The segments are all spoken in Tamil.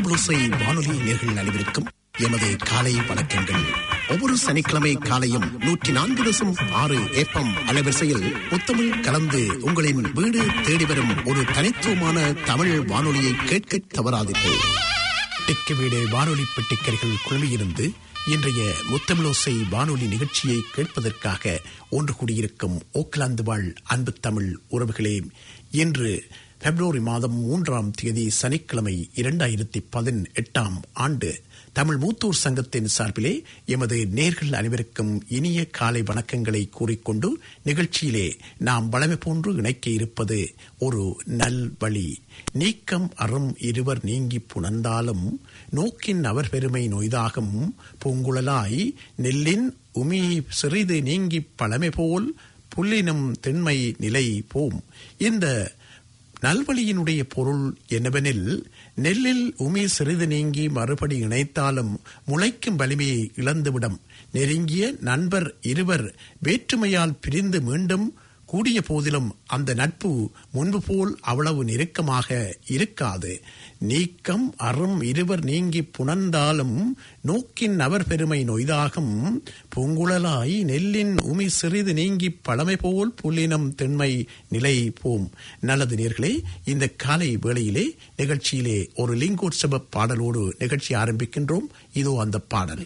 முத்துபுளோசை வானொலி நேர்கள் அனைவருக்கும் எமது காலை வணக்கங்கள் ஒவ்வொரு சனிக்கிழமை காலையும் நூற்றி நான்கு தசம் ஆறு ஏப்பம் அலைவரிசையில் முத்தமிழ் கலந்து உங்களின் வீடு தேடி வரும் ஒரு தனித்துவமான தமிழ் வானொலியை கேட்க தவறாதீர்கள் டிக்கு வீடு வானொலி பெட்டிக்கர்கள் குழுமியிருந்து இன்றைய முத்தமிழோசை வானொலி நிகழ்ச்சியை கேட்பதற்காக ஒன்று கூடியிருக்கும் ஓக்லாந்து வாழ் அன்பு தமிழ் உறவுகளே இன்று பிப்ரவரி மாதம் மூன்றாம் தேதி சனிக்கிழமை இரண்டாயிரத்தி பதினெட்டாம் ஆண்டு தமிழ் மூத்தூர் சங்கத்தின் சார்பிலே எமது நேர்கள் அனைவருக்கும் இனிய காலை வணக்கங்களை கூறிக்கொண்டு நிகழ்ச்சியிலே நாம் வளமை போன்று இணைக்க இருப்பது ஒரு நல் வழி நீக்கம் அறம் இருவர் நீங்கி புணர்ந்தாலும் நோக்கின் அவர் பெருமை நொய்தாகும் பூங்குழலாய் நெல்லின் உமி சிறிது நீங்கி பழமை போல் புல்லினும் திண்மை நிலை போம் இந்த நல்வழியினுடைய பொருள் என்னவெனில் நெல்லில் உமி சிறிது நீங்கி மறுபடி இணைத்தாலும் முளைக்கும் வலிமையை இழந்துவிடும் நெருங்கிய நண்பர் இருவர் வேற்றுமையால் பிரிந்து மீண்டும் கூடிய போதிலும் அந்த நட்பு முன்பு போல் அவ்வளவு நெருக்கமாக இருக்காது நீக்கம் அறம் இருவர் நீங்கி புணர்ந்தாலும் நோக்கின் அவர் பெருமை நொய்தாகும் பூங்குழலாய் நெல்லின் உமி சிறிது நீங்கி பழமை போல் புல்லினம் திண்மை நிலை போம் நல்லது நேர்களே இந்த காலை வேளையிலே நிகழ்ச்சியிலே ஒரு லிங்கோற்சவ பாடலோடு நிகழ்ச்சி ஆரம்பிக்கின்றோம் இதோ அந்த பாடல்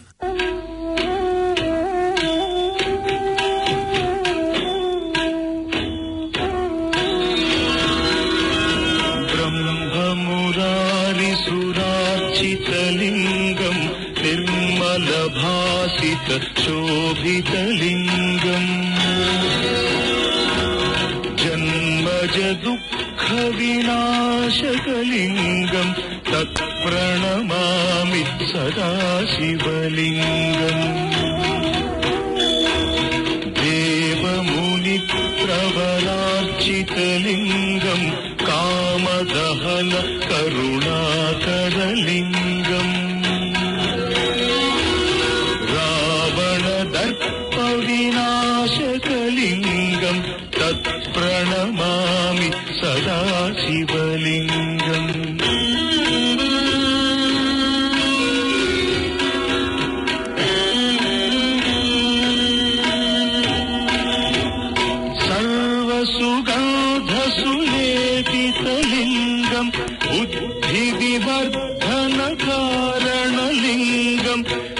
ब्रह्ममुरारिसुरार्चितलिङ्गम् निर्मलभासित शोभितलिङ्गम् जन्मज दुःखविनाशकलिङ्गम् तत्प्रणमामि सदा शिवलिङ्गम् देवमुनिप्रवरार्चितलिङ्गम् कामदहन करुणाकरलिङ्गम् रावणदर्पविनाशकलिङ्गम् तत्प्रणमामि सदा शिवलिङ्गम् सर्वसुगन्धसुलेपितलिङ्गम् बुद्धिविवर्धनकारणलिङ्गम्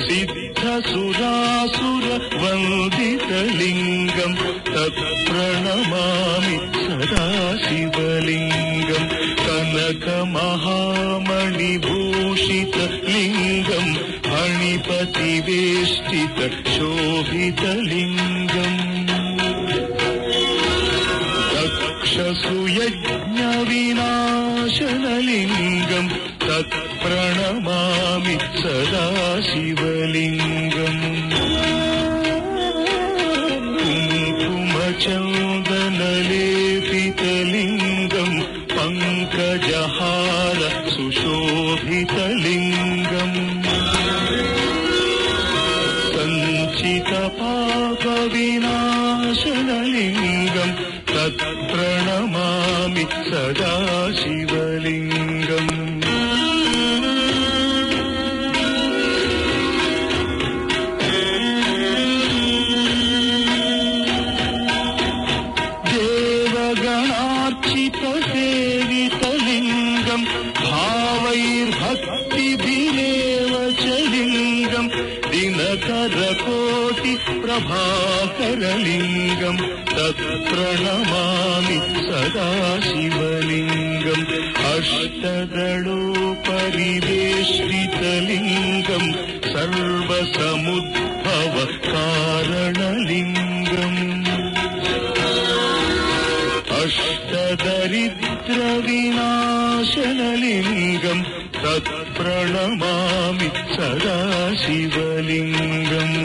सिद्धसुरासुरवन्दितलिङ्गम् तत्प्रणमामि सदा शिवलिङ्गम् कनकमहामणिभूषितलिङ्गम् फणिपतिवेष्टित शोभितलिङ्गम् दक्षसुयज्ञविनाशनलिङ्गम् तत्प्रणमामि सदा शिवलिङ्गम् कुङ्कुमचन्दनलेपितलिङ्गम् पङ्कजहार सुशोभितलिङ्गम् सञ्चितपापविनाशनलिङ्गम् तत्प्रणमामि सदा शिवलिङ्गम् देवगणार्चितसेवितलिङ्गम् भावैर्भक्तिभिरेव च लिङ्गम् दिनकरकोटिप्रभाकरलिङ्गम् तत्प्रणमामि सदा शिवलिङ्गम् अष्टदलोपरिवेष्टितलिङ्गम् सर्वसमुद्भव कारणलिङ्गम् अष्टदरिद्रविनाशनलिङ्गम् तत्प्रणमामि सदा शिवलिङ्गम्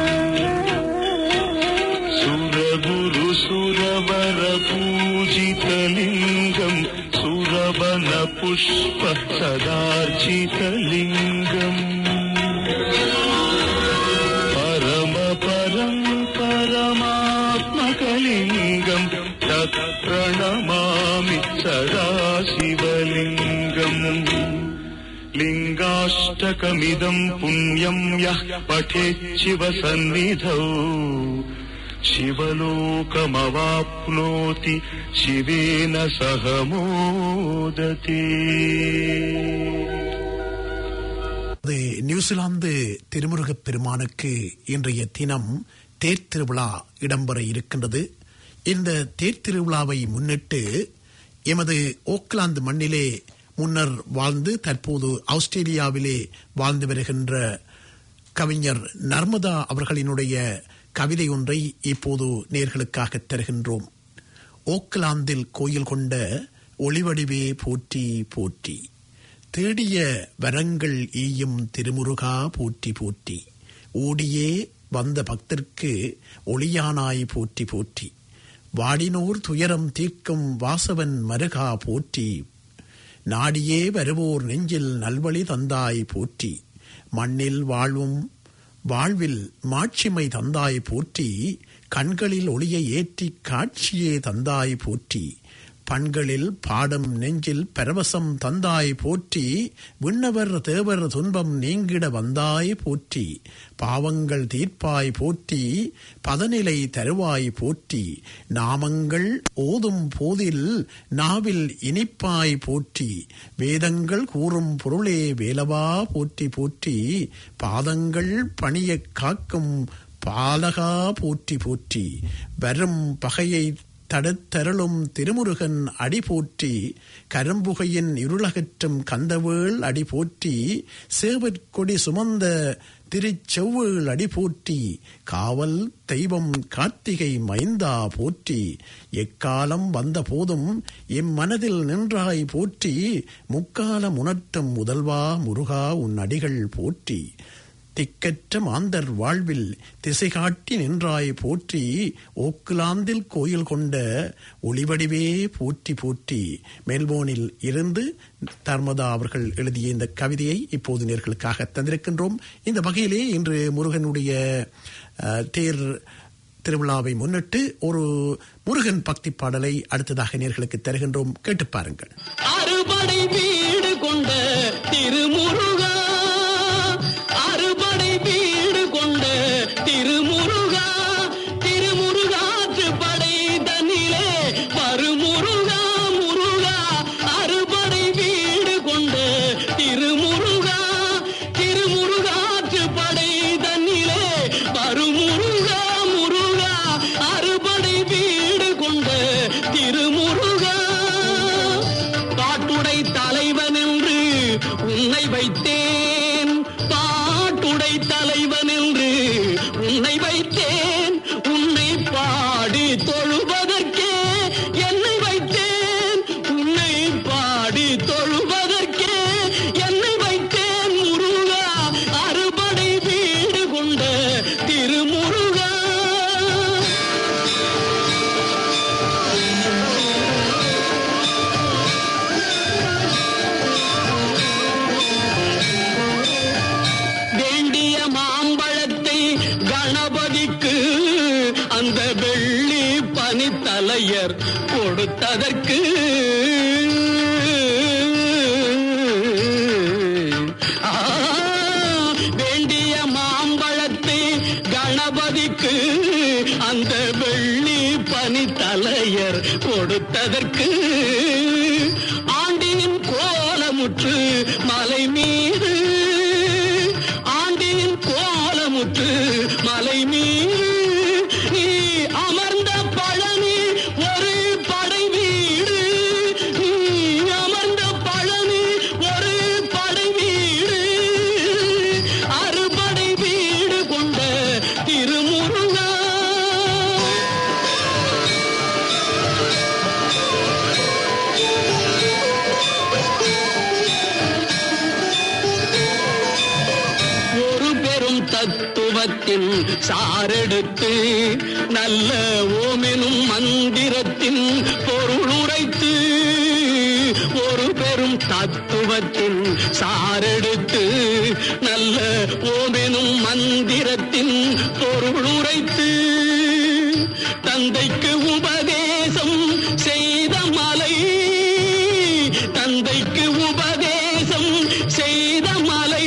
सुरगुरुसुरवरपूजितलिङ्गम् सुरवनपुष्प सदार्चितलिङ्गम् परम परम् परमात्मकलिङ्गम् तत्प्रणमामि सदा शिवलिङ्गम् लिङ्ग शिवाष्टकमिदम् पुण्यम् यः पठेच्छिव सन्निधौ शिवलोकमवाप्नोति शिवेन सह मोदते அது நியூசிலாந்து திருமுருகப் பெருமானுக்கு இன்றைய தினம் தேர் திருவிழா இடம்பெற இருக்கின்றது இந்த தேர் திருவிழாவை முன்னிட்டு எமது ஓக்லாந்து மண்ணிலே முன்னர் வாழ்ந்து தற்போது ஆஸ்திரேலியாவிலே வாழ்ந்து வருகின்ற கவிஞர் நர்மதா அவர்களினுடைய கவிதை ஒன்றை இப்போது நேர்களுக்காக தருகின்றோம் ஓக்லாந்தில் கோயில் கொண்ட ஒளிவடிவே போற்றி போற்றி தேடிய வரங்கள் ஈயும் திருமுருகா போற்றி போற்றி ஓடியே வந்த பக்தர்க்கு ஒளியானாய் போற்றி போற்றி வாடினோர் துயரம் தீர்க்கும் வாசவன் மருகா போற்றி நாடியே வருவோர் நெஞ்சில் நல்வழி தந்தாய் போற்றி மண்ணில் வாழும் வாழ்வில் மாட்சிமை தந்தாய் போற்றி கண்களில் ஒளியை ஏற்றி காட்சியே தந்தாய் போற்றி பண்களில் பாடும் நெஞ்சில் பரவசம் தந்தாய் போற்றி விண்ணவர் தேவர் துன்பம் நீங்கிட வந்தாய் போற்றி பாவங்கள் தீர்ப்பாய் போற்றி பதநிலை தருவாய் போற்றி நாமங்கள் ஓதும் போதில் நாவில் இனிப்பாய் போற்றி வேதங்கள் கூறும் பொருளே வேலவா போற்றி போற்றி பாதங்கள் பணியக் காக்கும் பாலகா போற்றி போற்றி வரும் பகையை தடுத்தருளும் திருமுருகன் அடி போற்றி கரும்புகையின் இருளகற்றும் கந்தவேள் அடி போற்றி சேவற்கொடி சுமந்த திருச்செவ்வேள் அடி போற்றி காவல் தெய்வம் கார்த்திகை மைந்தா போற்றி எக்காலம் வந்த போதும் எம் மனதில் நின்றாய் போற்றி முக்காலம் உணர்த்தும் முதல்வா முருகா உன் அடிகள் போற்றி திக்கற்ற மாந்தர் வாழ்வில் திசை காட்டி நின்றாய் போற்றி ஓக்குலாந்தில் கோயில் கொண்ட ஒளிவடிவே போற்றி போற்றி மெல்போனில் இருந்து தர்மதா அவர்கள் எழுதிய இந்த கவிதையை இப்போது நேர்களுக்காக தந்திருக்கின்றோம் இந்த வகையிலே இன்று முருகனுடைய அஹ், தேர் திருவிழாவை முன்னிட்டு ஒரு முருகன் பக்தி பாடலை அடுத்ததாக நேர்களுக்கு தருகின்றோம் கேட்டு பாருங்கள் அறுபடை வீடு கொண்ட திருமுருகா அறுபடை வீடு கொண்ட திருமுருகா திருமுருகாற்று படை தன்னிலே வருமுருகா முருகா அறுபடை வீடு கொண்ட திருமுருகா திருமுருகாற்று படை தன்னிலே வருமுருகா முருகா அறுபடை வீடு கொண்ட திருமுருகா பாட்டுடை தலைவன் என்று உன்னை வைத்தேன் பாட்டுடை தலைவன் என்று உன்னை வைத்தேன் உன்னை பாடி தொழுவதற்கே என்னை வைத்தேன் உன்னை பாடி தொழுவதற்கே என்னை வைத்தேன் முருகா அறுபடை வீடு கொண்ட திருமுருகா வேண்டிய மாம்பழத்தை கணபதிக்கு அந்த வெள்ளி பனித்தலையர் கொடுத்ததற்கு ஆ, வேண்டிய மாம்பழத்தை கணபதிக்கு அந்த வெள்ளி பனித்தலையர் கொடுத்ததற்கு ஆண்டியின் கோலமுற்று மலை மீது ஆண்டியின் கோலமுற்று மலை மீது நீ அமர்ந்த பழனி ஒரு படை வீடு நீ அமர்ந்த பழனி ஒரு படை வீடு அறுபடை வீடு கொண்ட திருமுருகா ஒரு பெரும் தத்துவத்தின் சாரெடுத்து நல்ல ஓமெனும் மந்திரத்தின் பொருள் உரைத்து ஒரு பெரும் தத்துவத்தின் சாரெடுத்து நல்ல ஓமெனும் மந்திரத்தின் பொருள் உரைத்து தந்தைக்கு உபதேசம் செய்த மலை தந்தைக்கு உபதேசம் செய்த மலை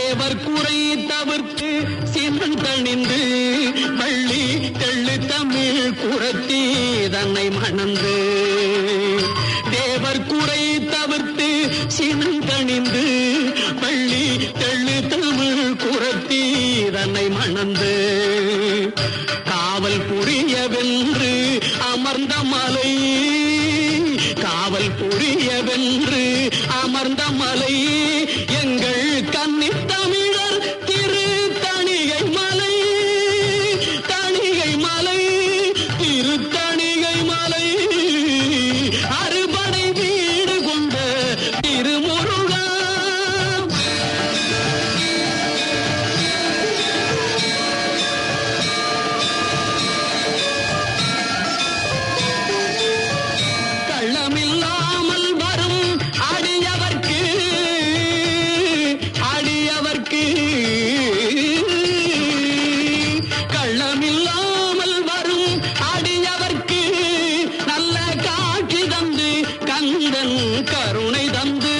தேவர் குறை தவிர்த்து சினந்தணிந்து வள்ளி தெள்ளு தமிழ் குரத்தி தன்னை மணந்து தேவர் குறை தவிர்த்து சினந்தணிந்து வள்ளி தெள்ளு தமிழ் குரத்தி தன்னை மணந்து காவல் புரியவென்று அமர்ந்த மலை காவல் புரியவென்று அமர்ந்த மலை எங்கள் கன்னித் தமிழர் திரு தணிகை மலை தணிகை மலை திரு தணிகை மலை அறுபடை வீடு கொண்ட திருமுருகா கள்ளமில்லாமல் வரும் அடியவர்க்கு அடியவர்க்கு கள்ளமில்லாமல் வரும் அடியவர்க்கு நல்ல காட்சி தந்து கந்தன் கருணை தந்து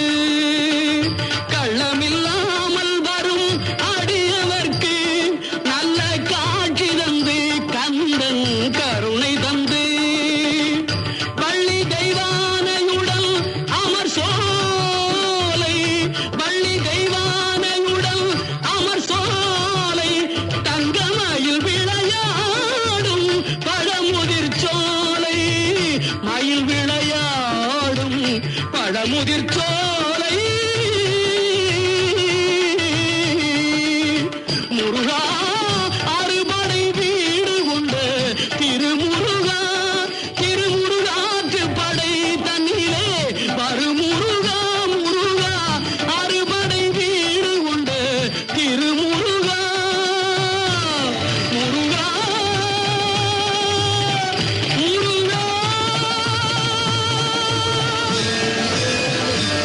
கள்ளமில்லாமல் வரும் அடியவர்க்கு நல்ல காட்சி தந்து கந்தன் கருணை தந்து வள்ளி தெய்வானையுடன் அமர் சோலை வள்ளி தெய்வானையுடன் அமர் சோலை தங்கமயில் விளையாடும் பழமுதிர் சோலை மயில் விளையாடும் பழமுதிர் சோலை முருகா அறுபடை வீடு கொண்ட திருமுருகா திருமுருகாற்று படை தன்னிலே வருமுருகா முருகா அறுபடை வீடு கொண்ட திருமுருகா முருகா முருகா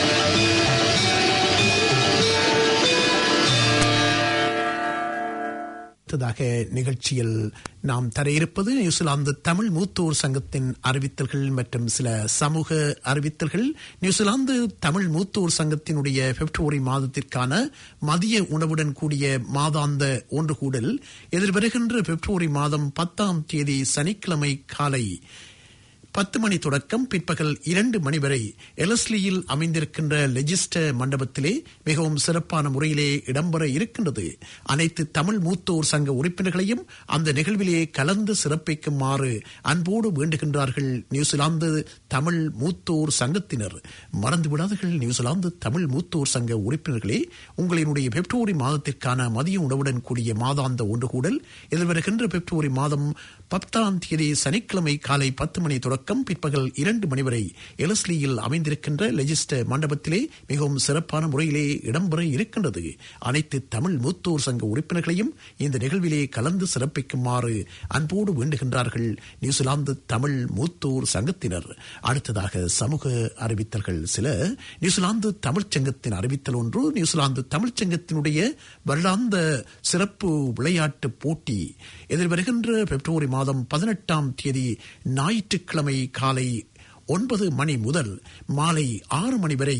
அடுத்ததாக நிகழ்ச்சியில் நாம் தர இருப்பது நியூசிலாந்து தமிழ் மூத்தோர் சங்கத்தின் அறிவித்தல்கள் மற்றும் சில சமூக அறிவித்தல்கள் நியூசிலாந்து தமிழ் மூத்தோர் சங்கத்தினுடைய பிப்ரவரி மாதத்திற்கான மதிய உணவுடன் கூடிய மாதாந்த ஒன்று கூடல் எதிர்வருகின்ற பிப்ரவரி மாதம் பத்தாம் தேதி சனிக்கிழமை காலை பத்து மணி தொடக்கம் பிற்பகல் இரண்டு மணி வரை எலஸ்லியில் அமைந்திருக்கின்ற லெஜிஸ்டர் மண்டபத்திலே மிகவும் சிறப்பான முறையிலே இடம்பெற இருக்கின்றது அனைத்து தமிழ் மூத்தோர் சங்க உறுப்பினர்களையும் அந்த நிகழ்விலே கலந்து சிறப்பிக்குமாறு அன்போடு வேண்டுகின்றார்கள் நியூசிலாந்து தமிழ் மூத்தோர் சங்கத்தினர் மறந்துவிடாதீர்கள் நியூசிலாந்து தமிழ் மூத்தோர் சங்க உறுப்பினர்களே உங்களினுடைய பிப்ரவரி மாதத்திற்கான மதிய உணவுடன் கூடிய மாதாந்த ஒன்று கூடல் எதிர்வருகின்ற பிப்ரவரி மாதம் பத்தாம் தேதி சனிக்கிழமை காலை பத்து மணி தொடக்கம் பிற்பகல் இரண்டு மணி வரை எலஸ்லியில் அமைந்திருக்கின்ற லெஜிஸ்டர் மண்டபத்திலே மிகவும் சிறப்பான முறையிலே இடம்பெற இருக்கின்றது அனைத்து தமிழ் மூத்தோர் சங்க உறுப்பினர்களையும் இந்த நிகழ்விலே கலந்து சிறப்பிக்குமாறு அன்போடு வேண்டுகின்றார்கள் நியூசிலாந்து தமிழ் மூத்தோர் சங்கத்தினர் அடுத்ததாக சமூக அறிவித்தல்கள் சில நியூசிலாந்து தமிழ்ச் சங்கத்தின் அறிவித்தல் ஒன்று நியூசிலாந்து தமிழ்ச் சங்கத்தினுடைய வருடாந்த சிறப்பு விளையாட்டு போட்டி எதிர்வருகின்ற பிப்ரவரி மாதம் பதினெட்டாம் தேதி ஞாயிற்றுக்கிழமை காலை ஒன்பது மணி முதல் மாலை ஆறு மணி வரை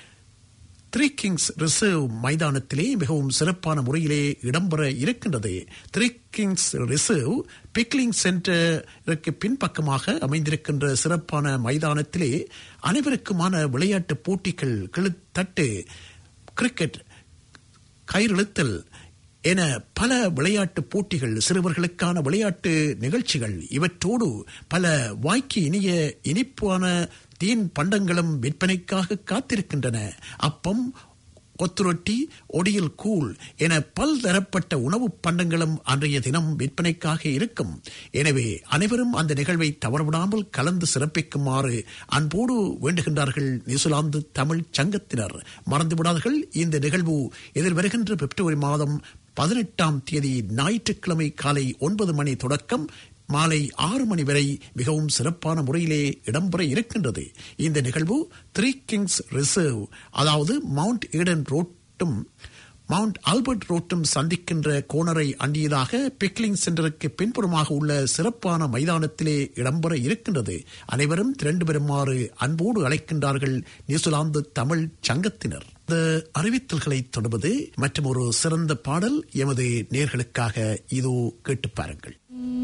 த்ரீ கிங்ஸ் ரிசர்வ் மைதானத்திலே மிகவும் சிறப்பான முறையிலே இடம்பெற இருக்கின்றது த்ரீ கிங்ஸ் ரிசர்வ் பிக்லிங் சென்டருக்கு பின்பக்கமாக அமைந்திருக்கின்ற சிறப்பான மைதானத்திலே அனைவருக்குமான விளையாட்டு போட்டிகள் கிழுத்தட்டு கிரிக்கெட் கயிறிழுத்தல் என பல விளையாட்டு போட்டிகள் சிறுவர்களுக்கான விளையாட்டு நிகழ்ச்சிகள் இவற்றோடு பல வாய்க்கு இனிய இனிப்பான தீன் பண்டங்களும் விற்பனைக்காக காத்திருக்கின்றன அப்பம் கொத்துரொட்டி ஒடியில் கூழ் என பல்தரப்பட்ட உணவுப் பண்டங்களும் அன்றைய தினம் விற்பனைக்காக இருக்கும் எனவே அனைவரும் அந்த நிகழ்வை தவறவிடாமல் கலந்து சிறப்பிக்குமாறு அன்போடு வேண்டுகின்றார்கள் நியூசிலாந்து தமிழ் சங்கத்தினர் மறந்துவிடாதீர்கள் இந்த நிகழ்வு எதிர்வருகின்ற பிப்ரவரி மாதம் பதினெட்டாம் தேதி ஞாயிற்றுக்கிழமை காலை ஒன்பது மணி தொடக்கம் மாலை ஆறு மணி வரை மிகவும் சிறப்பான முறையிலே இடம்பெற இருக்கின்றது இந்த நிகழ்வு த்ரீ கிங்ஸ் ரிசர்வ் அதாவது மவுண்ட் ஈடன் ரோட்டும் மவுண்ட் ஆல்பர்ட் ரோட்டும் சந்திக்கின்ற கோணரை அண்டியதாக பிக்லிங் சென்டருக்கு பின்புறமாக உள்ள சிறப்பான மைதானத்திலே இடம்பெற இருக்கின்றது அனைவரும் திரண்டு பெறுமாறு அன்போடு அழைக்கின்றார்கள் நியூசிலாந்து தமிழ் சங்கத்தினர் இந்த அறிவித்தல்களை தொடர்வது மற்றும் ஒரு சிறந்த பாடல் எமது நேர்களுக்காக இதோ கேட்டு பாருங்கள்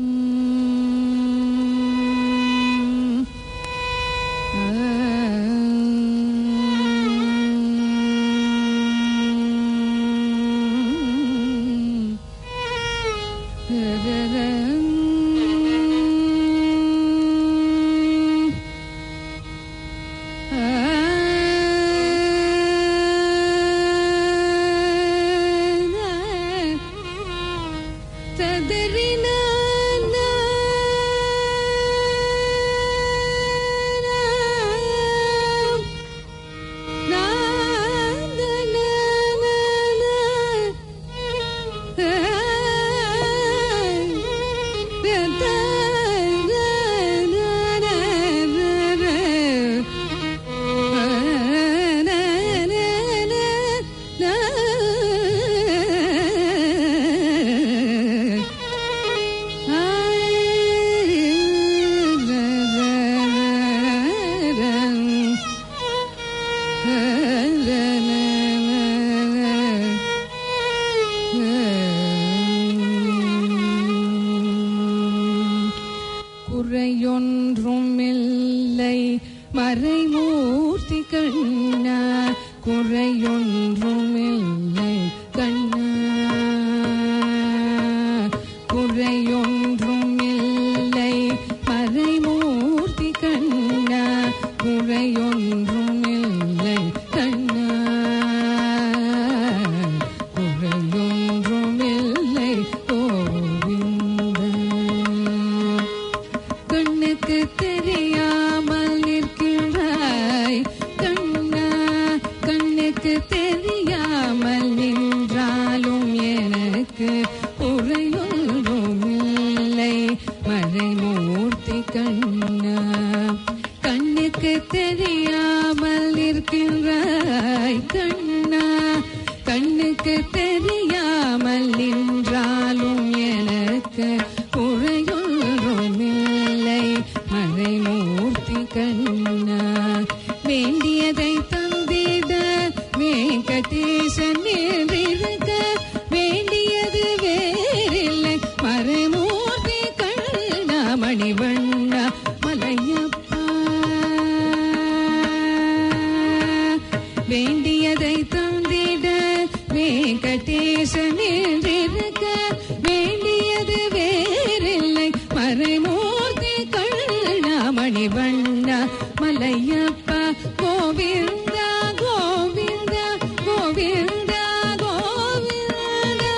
குறையொன்றுமில்லை மறைமூர்த்தி கண்ணா குறையொன்றுமில்லை கண்ணா குறையொன்றுமில்லை மறைமூர்த்தி கண்ணா குறையொன்றுமில்லை கண்ணா குறையொன்றுமில்லை கோவிந்தா கண்ணுக்கு தெரியாமல் நிற்கிறாய் கண்ணா கண்ணுக்கு தெரியாமல் நின்றாலும் எனக்கு உரையொன்றும் இல்லை மறைமூர்த்தி கண்ணா கண்ணுக்கு தெரியாமல் நிற்கின்றாய் கண்ணா கண்ணுக்கு தெரியாமல் நின்றாலும் எனக்கு உரையொன்றும் இல்லை மறைமூர்த்தி கண்ணா வேண்டியதை தந்திட வேங்கடேசன் இருக்க வேண்டியது வேறில்லை மறைமூர்த்தி கண்ணா மணிவண்ணா மலையப்பா வேண்டியதை தந்திட வேங்கடேசன் இருக்க வேண்டியது வேறில்லை மறைமூர்த்தி கண்ணாமணி வண்ணா மலையப்பா கோவிந்தா கோவிந்தா கோவிந்தா கோவிந்தா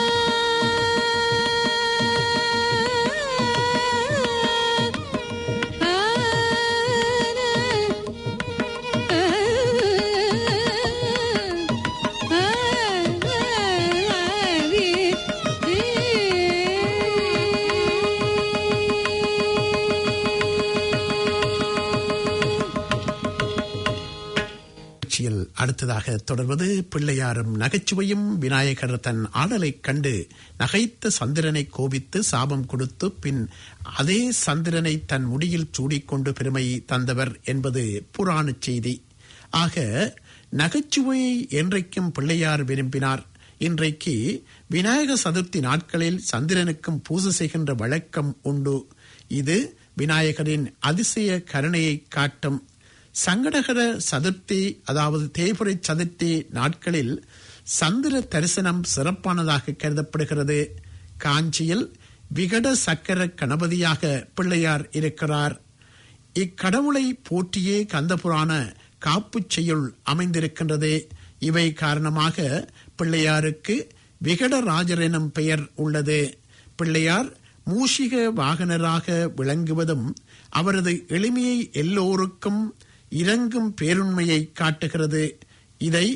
நிகழ்ச்சியில் அடுத்ததாக தொடர்வது பிள்ளையாரும் நகைச்சுவையும் விநாயகர் தன் ஆடலைக் கண்டு நகைத்த சந்திரனை கோபித்து சாபம் கொடுத்து பின் அதே சந்திரனை தன் முடியில் சூடிக்கொண்டு பெருமை தந்தவர் என்பது புராணச் செய்தி ஆக நகைச்சுவையை என்றைக்கும் பிள்ளையார் விரும்பினார் இன்றைக்கு விநாயக சதுர்த்தி நாட்களில் சந்திரனுக்கும் பூஜை செய்கின்ற வழக்கம் உண்டு இது விநாயகரின் அதிசய கருணையை காட்டும் சங்கடகர சதுர்த்தி அதாவது தேய்புரை சதுர்த்தி நாட்களில் சந்திர தரிசனம் சிறப்பானதாக கருதப்படுகிறது காஞ்சியில் விகட சக்கர கணபதியாக பிள்ளையார் இருக்கிறார் இக்கடவுளை போற்றியே கந்தபுராண காப்புச் செய்யுள் அமைந்திருக்கின்றது இவை காரணமாக பிள்ளையாருக்கு விகடராஜர் எனும் பெயர் உள்ளது பிள்ளையார் மூஷிக வாகனராக விளங்குவதும் அவரது எளிமையை எல்லோருக்கும் இறங்கும் பேருண்மையை காட்டுகிறது இதை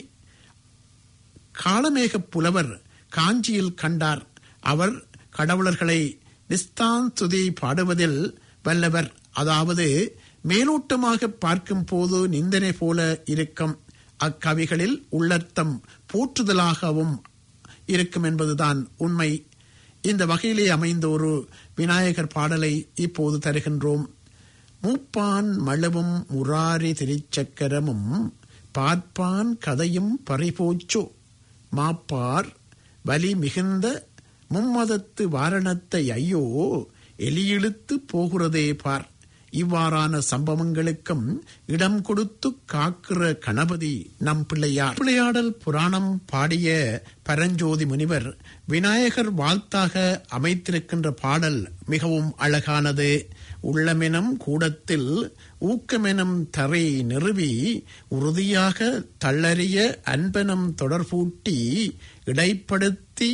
காளமேக புலவர் காஞ்சியில் கண்டார் அவர் கடவுளர்களை நிஸ்தாந்துதி பாடுவதில் வல்லவர் அதாவது மேலோட்டமாக பார்க்கும் போது நிந்தனை போல இருக்கும் அக்கவிகளில் உள்ளர்த்தம் போற்றுதலாகவும் இருக்கும் என்பதுதான் உண்மை இந்த வகையிலே அமைந்த ஒரு விநாயகர் பாடலை இப்போது தருகின்றோம் மூப்பான் மழுவும் முராரி திருச்சக்கரமும் பார்ப்பான் கதையும் பறிபோச்சோ மாப்பார் வலி மிகுந்த மும்மதத்து வாரணத்தை ஐயோ எலியிழுத்து போகிறதே பார் இவ்வாறான சம்பவங்களுக்கும் இடம் கொடுத்து காக்கிற கணபதி நம் பிள்ளையார் பிள்ளையாடல் புராணம் பாடிய பரஞ்சோதி முனிவர் விநாயகர் வாழ்த்தாக அமைத்திருக்கின்ற பாடல் மிகவும் அழகானது உள்ளமெனும் கூடத்தில் ஊக்கமெனும் தரை நிறுவி உறுதியாக தள்ளறிய அன்பெனும் தொடர்பூட்டி இடைப்படுத்தி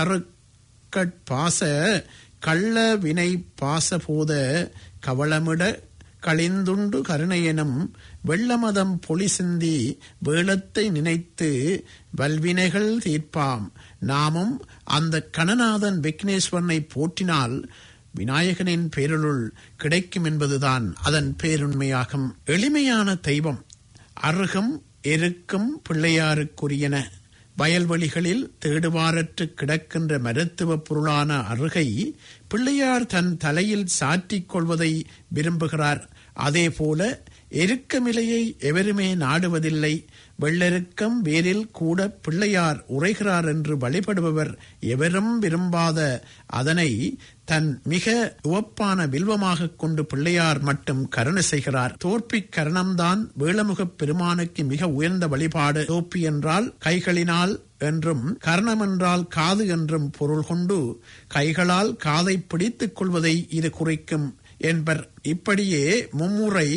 தருக்கட்பாச கள்ள வினை பாசபோத கவளமிட களிந்துண்டு கருணையெனும் வெள்ளமதம் பொலி சிந்தி வேளத்தை நினைத்து வல்வினைகள் தீர்ப்பாம் நாமும் அந்த கணநாதன் விக்னேஸ்வரனை போற்றினால் விநாயகனின் பேரருள் கிடைக்கும் என்பதுதான் அதன் பேருண்மையாகும் எளிமையான தெய்வம் அருகும் எருக்கும் பிள்ளையாருக்குரியன வயல்வெளிகளில் தேடுவாரற்று கிடக்கின்ற மருத்துவ பொருளான அருகை பிள்ளையார் தன் தலையில் சாற்றிக் கொள்வதை விரும்புகிறார் அதேபோல எருக்கமிலையை எவருமே நாடுவதில்லை வெள்ளெருக்கம் வேரில் கூட பிள்ளையார் உரைகிறார் என்று வழிபடுபவர் எவரும் விரும்பாத அதனை தன் மிக உவப்பான வில்வமாக கொண்டு பிள்ளையார் மட்டும் கருணை செய்கிறார் தோற்பிக் கரணம்தான் வேளமுகப் பெருமானுக்கு மிக உயர்ந்த வழிபாடு தோப்பி என்றால் கைகளினால் என்றும் கர்ணம் என்றால் காது என்றும் பொருள் கொண்டு கைகளால் காதை பிடித்துக் கொள்வதை இது குறிக்கும் என்பர் இப்படியே மும்முறை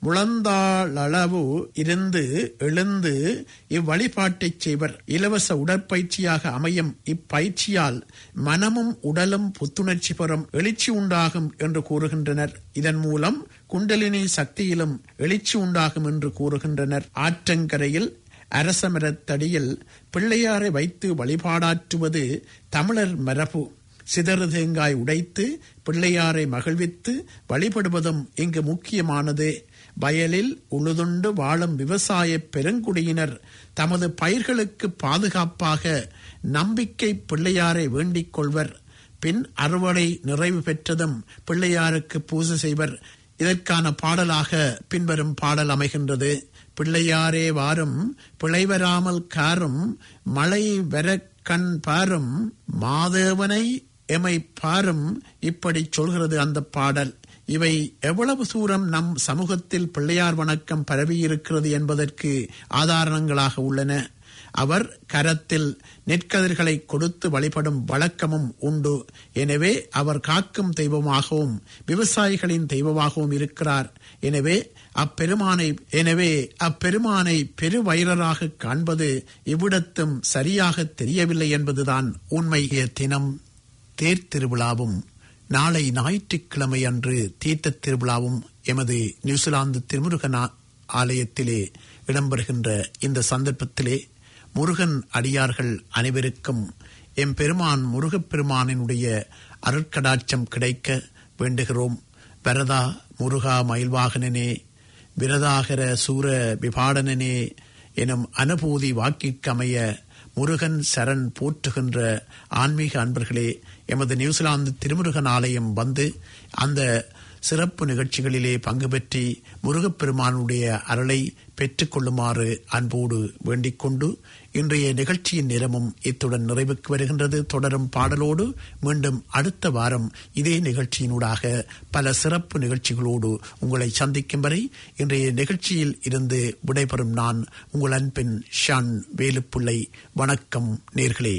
முழந்தாளளவு இருந்து எழுந்து இவ்வழிபாட்டைச் செய்வர் இலவச உடற்பயிற்சியாக அமையும் இப்பயிற்சியால் மனமும் உடலும் புத்துணர்ச்சி பெறும் எழுச்சி உண்டாகும் என்று கூறுகின்றனர் இதன் மூலம் குண்டலினி சக்தியிலும் எழுச்சி உண்டாகும் என்று கூறுகின்றனர் ஆற்றங்கரையில் அரசமரத்தடியில் பிள்ளையாரை வைத்து வழிபாடாற்றுவது தமிழர் மரபு சிதறு தேங்காய் உடைத்து பிள்ளையாரை மகிழ்வித்து வழிபடுவதும் இங்கு முக்கியமானது வயலில் உழுதுண்டு வாழும் விவசாய பெருங்குடியினர் தமது பயிர்களுக்கு பாதுகாப்பாக நம்பிக்கை பிள்ளையாரை வேண்டிக் கொள்வர் பின் அறுவடை நிறைவு பெற்றதும் பிள்ளையாருக்கு பூஜை செய்வர் இதற்கான பாடலாக பின்வரும் பாடல் அமைகின்றது பிள்ளையாரே வாரும் பிழைவராமல் காரும் மழை வர கண் பாரும் மாதேவனை எமை பாரும் இப்படி சொல்கிறது அந்த பாடல் இவை எவ்வளவு தூரம் நம் சமூகத்தில் பிள்ளையார் வணக்கம் பரவியிருக்கிறது என்பதற்கு ஆதாரங்களாக உள்ளன அவர் கரத்தில் நெற்கதிர்களை கொடுத்து வழிபடும் வழக்கமும் உண்டு எனவே அவர் காக்கும் தெய்வமாகவும் விவசாயிகளின் தெய்வமாகவும் இருக்கிறார் எனவே அப்பெருமானை எனவே அப்பெருமானை பெருவயிரராக காண்பது இவ்விடத்தும் சரியாக தெரியவில்லை என்பதுதான் உண்மைய தினம் தேர் திருவிழாவும் நாளை ஞாயிற்றுக்கிழமை அன்று தீர்த்த திருவிழாவும் எமது நியூசிலாந்து திருமுருகன் ஆலயத்திலே இடம்பெறுகின்ற இந்த சந்தர்ப்பத்திலே முருகன் அடியார்கள் அனைவருக்கும் எம் பெருமான் முருகப்பெருமானினுடைய அருட்கடாட்சம் கிடைக்க வேண்டுகிறோம் வரதா முருகா மயில்வாகனனே விரதாகர சூர விபாடனனே எனும் அனுபூதி வாக்கிற்கமைய முருகன் சரண் போற்றுகின்ற ஆன்மீக அன்பர்களே எமது நியூசிலாந்து திருமுருகன் ஆலயம் வந்து அந்த சிறப்பு நிகழ்ச்சிகளிலே பங்கு பெற்றி முருகப்பெருமானுடைய அருளை பெற்றுக்கொள்ளுமாறு அன்போடு வேண்டிக் கொண்டு இன்றைய நிகழ்ச்சியின் நேரமும் இத்துடன் நிறைவுக்கு வருகின்றது தொடரும் பாடலோடு மீண்டும் அடுத்த வாரம் இதே நிகழ்ச்சியினூடாக பல சிறப்பு நிகழ்ச்சிகளோடு உங்களை சந்திக்கும் வரை இன்றைய நிகழ்ச்சியில் இருந்து விடைபெறும் நான் உங்கள் அன்பின் ஷான் வேலுப்பிள்ளை வணக்கம் நேர்களே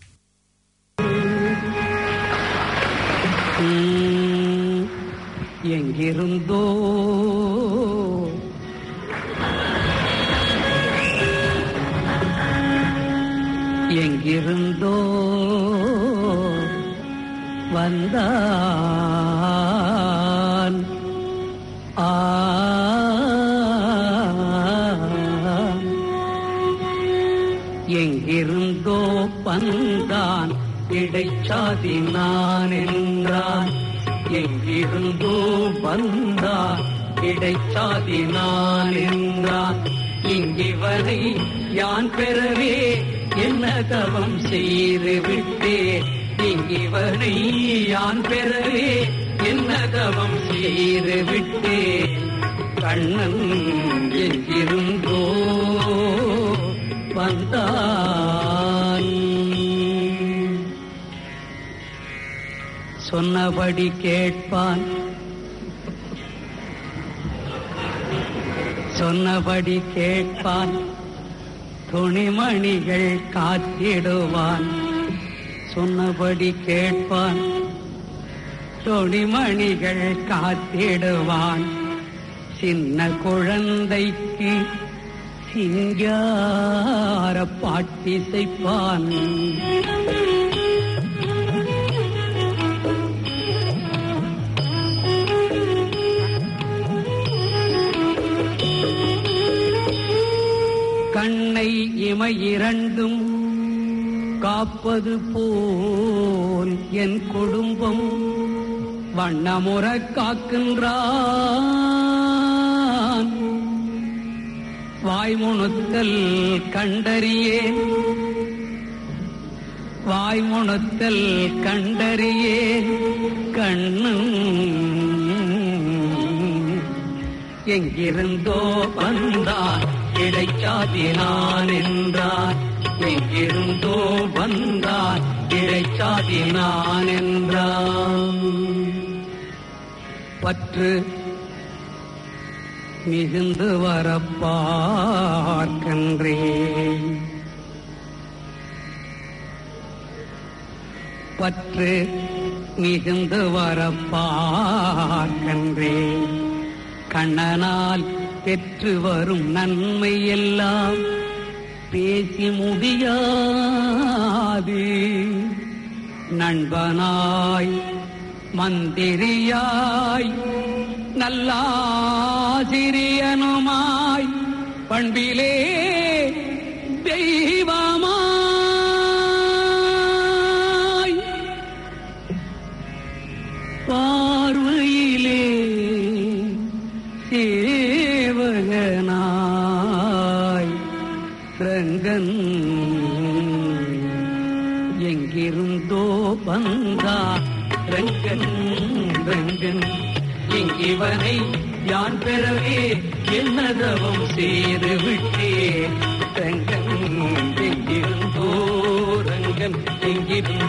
எங்கிருந்தோ எங்கிருந்தோ வந்தான் ஆ எங்கிருந்தோ வந்தான் இடைச்சாதி நான் என்றான் எங்கிருந்தோ வந்தான் இடைச்சாதி நான் என்றான் இங்கிவரை யான் பெறவே என்ன தவம் செய்து விட்டேன் இங்கிவரை யான் பெறவே என்ன தவம் செய்து விட்டேன் கண்ணன் எங்கிருந்தோ வந்தான் சொன்னபடி கேட்பான் சொன்னபடி கேட்பான் துணிமணிகள் காத்திடுவான் சொன்னபடி கேட்பான் துணிமணிகள் காத்திடுவான் சின்ன குழந்தைக்கு சிங்கார பாட்டிசைப்பான் கண்ணை இமை இரண்டும் காப்பது போல் என் குடும்பம் வண்ணமுற காக்கின்றான் வாய்முணுத்தல் கண்டறியேன் வாய்முணுத்தல் கண்டறியேன் கண்ணும் எங்கிருந்தோ வந்தான் இடைச்சாதினான் என்றான் எங்கிருந்தோ வந்தான் இடைச்சாதினான் என்றான் பற்று மிகுந்து வரப்பார்க்கின்றேன் பற்று மிகுந்து வரப்பார்க்கின்றேன் கண்ணனால் பெற்று வரும் நன்மை எல்லாம் பேசி முடியாது நண்பனாய் மந்திரியாய் நல்லாசிரியனுமாய் பண்பிலே தெய்வமாய் பார்வையிலே சேவகனாய் ரங்கன் எங்கிருந்தோ வந்தா ரங்கன் ரங்கன் இங்கிவனை யான் பெறவே என்னதவம் செய்து விட்டேன் ரங்கன் எங்கிருந்தோ ரங்கன் எங்கிருந்தோ